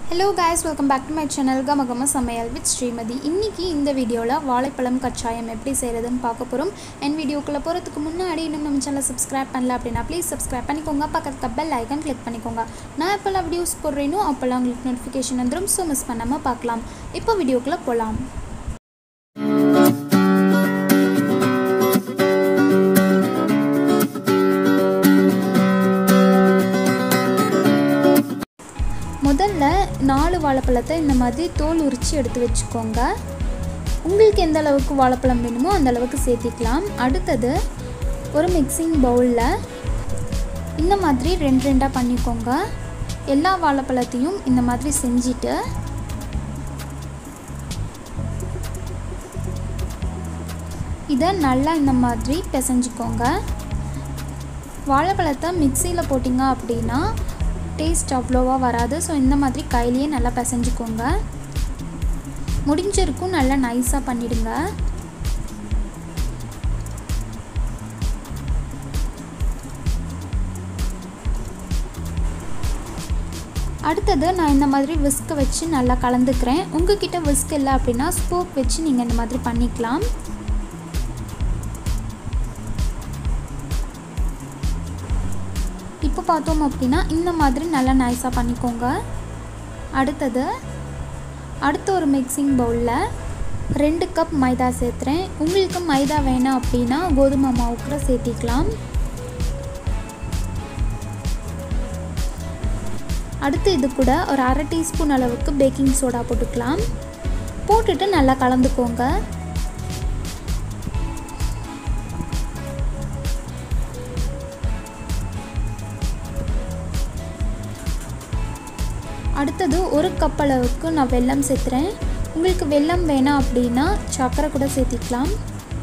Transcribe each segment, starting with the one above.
hello guys welcome back to my channel கமகம சமையல் with Srimathi இன்றைக்கி இந்த வீடியோவில் வாழைப்பழம் கச்சாயம் எப்படி செய்கிறதுன்னு பார்க்க போகிறோம் என் வீடியோக்குள்ளே போகிறதுக்கு முன்னாடி இன்னும் நம்ம சேனலை சப்ஸ்கிரைப் பண்ணல அப்படின்னா ப்ளீஸ் சப்ஸ்கிரைப் பண்ணிக்கோங்க பக்கத்துக்கு பெல் ஐக்கன் கிளிக் பண்ணிக்கோங்க நான் எப்போல்லாம் வீடியோஸ் போடுறேனோ அப்போல்லாம் உங்களுக்கு நோட்டிஃபிகேஷன் வந்துடும் ஸோ மிஸ் பண்ணாமல் பார்க்கலாம் இப்போ வீடியோக்குள்ளே போகலாம் முதல்ல நாலு வாழைப்பழத்தை இந்த மாதிரி தோல் உரித்து எடுத்து வச்சுக்கோங்க உங்களுக்கு எந்த அளவுக்கு வாழைப்பழம் வேணுமோ அந்த அளவுக்கு சேர்த்திக்கலாம் அடுத்தது ஒரு மிக்சிங் பவுலில் இந்த மாதிரி ரெண்டு ரெண்டாக பண்ணிக்கோங்க எல்லா வாழைப்பழத்தையும் இந்த மாதிரி செஞ்சுட்டு இதை நல்லா இந்த மாதிரி பிசைஞ்சுக்கோங்க வாழைப்பழத்தை மிக்சியில் போட்டிங்க அப்படின்னா டேஸ்ட் அவ்வளோவா வராது ஸோ இந்த மாதிரி கையிலேயே நல்லா பிசைஞ்சுக்கோங்க முடிஞ்சிருக்கும் நல்லா நைஸாக பண்ணிடுங்க அடுத்தது நான் இந்த மாதிரி விஸ்கை வச்சு நல்லா கலந்துக்கிறேன் உங்ககிட்ட விஸ்க் இல்லை அப்படின்னா ஸ்போக் வச்சு நீங்கள் இந்த மாதிரி பண்ணிக்கலாம் இப்போ பார்த்தோம் அப்படின்னா இந்த மாதிரி நல்லா நைஸாக பண்ணிக்கோங்க அடுத்தது அடுத்த ஒரு மிக்சிங் பவுலில் ரெண்டு கப் மைதா சேர்த்துறேன் உங்களுக்கு மைதா வேணாம் அப்படின்னா கோதுமை மாவு கூட சேர்த்திக்கலாம் அடுத்து இது கூட ஒரு அரை டீஸ்பூன் அளவுக்கு பேக்கிங் சோடா போட்டுக்கலாம் போட்டுட்டு நல்லா கலந்துக்கோங்க அடுத்தது ஒரு கப் அளவுக்கு நான் வெல்லம் சேர்த்துறேன் உங்களுக்கு வெல்லம் வேணாம் அப்படின்னா சர்க்கரை கூட சேர்த்திக்கலாம்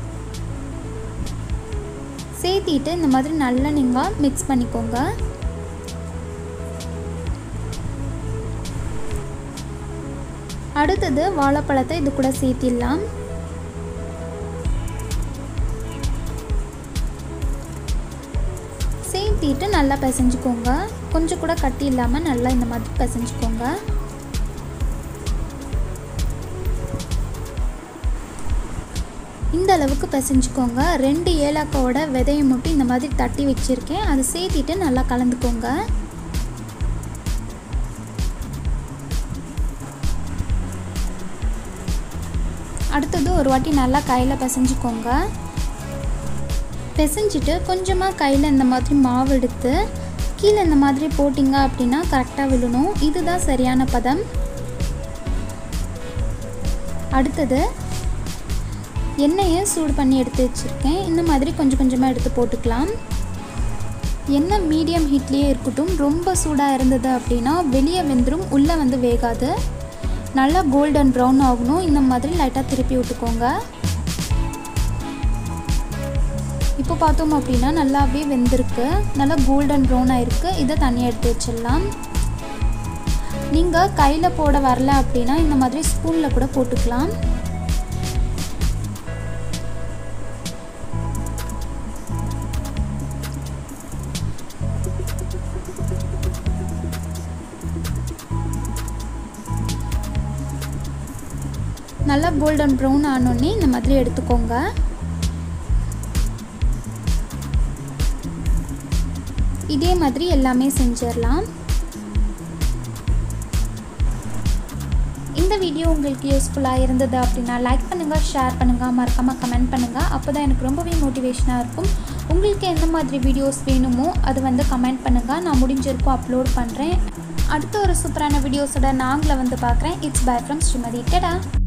சேர்த்திட்டு இந்த மாதிரி நல்லா நீங்கள் மிக்ஸ் பண்ணிக்கோங்க அடுத்தது வாழைப்பழத்தை இது கூட சேர்த்திடலாம் சேர்த்திட்டு நல்லா பிசைஞ்சுக்கோங்க கொஞ்சம் கூட கட்டி இல்லாமல் நல்லா இந்த மாதிரி பிசைஞ்சுக்கோங்க இந்த அளவுக்கு பிசைஞ்சுக்கோங்க ரெண்டு ஏலக்காவோட விதையை மட்டும் இந்த மாதிரி தட்டி வச்சுருக்கேன் அதை சேர்த்திட்டு நல்லா கலந்துக்கோங்க அடுத்தது ஒரு வாட்டி நல்லா கையில் பிசைஞ்சுக்கோங்க பிசைஞ்சிட்டு கொஞ்சமாக கையில் இந்த மாதிரி மாவு எடுத்து கீழே இந்த மாதிரி போட்டிங்க அப்படின்னா கரெக்டாக விழணும் இதுதான் சரியான பதம் அடுத்தது எண்ணெயை சூடு பண்ணி எடுத்து வச்சுருக்கேன் இந்த மாதிரி கொஞ்சம் கொஞ்சமாக எடுத்து போட்டுக்கலாம் எண்ணெய் மீடியம் ஹீட்லேயே இருக்கட்டும் ரொம்ப சூடாக இருந்தது அப்படின்னா வெளியே வெந்துடும் உள்ளே வந்து வேகாது நல்லா கோல்டன் ப்ரௌன் ஆகணும் இந்த மாதிரி லைட்டாக திருப்பி விட்டுக்கோங்க இப்போ பார்த்தோம் அப்படின்னா நல்லாவே வெந்திருக்கு நல்லா கோல்டன் ப்ரௌன் ஆகிருக்கு இதை தனியாக எடுத்து வச்சிடலாம் நீங்கள் கையில் போட வரல அப்படின்னா இந்த மாதிரி ஸ்பூனில் கூட போட்டுக்கலாம் நல்லா கோல்டன் ப்ரௌன் ஆனோடனே இந்த மாதிரி எடுத்துக்கோங்க இதே மாதிரி எல்லாமே செஞ்சிடலாம் இந்த வீடியோ உங்களுக்கு யூஸ்ஃபுல்லாக இருந்தது அப்படின்னா லைக் பண்ணுங்கள் ஷேர் பண்ணுங்கள் மறக்காமல் கமெண்ட் பண்ணுங்கள் அப்போ தான் எனக்கு ரொம்பவே மோட்டிவேஷனாக இருக்கும் உங்களுக்கு எந்த மாதிரி வீடியோஸ் வேணுமோ அது வந்து கமெண்ட் பண்ணுங்கள் நான் முடிஞ்சிருக்கும் அப்லோட் பண்ணுறேன் அடுத்த ஒரு சூப்பரான வீடியோஸோட நாங்களை வந்து பார்க்குறேன் இட்ஸ் பை ஃப்ரம் ஸ்ரீமதி டடா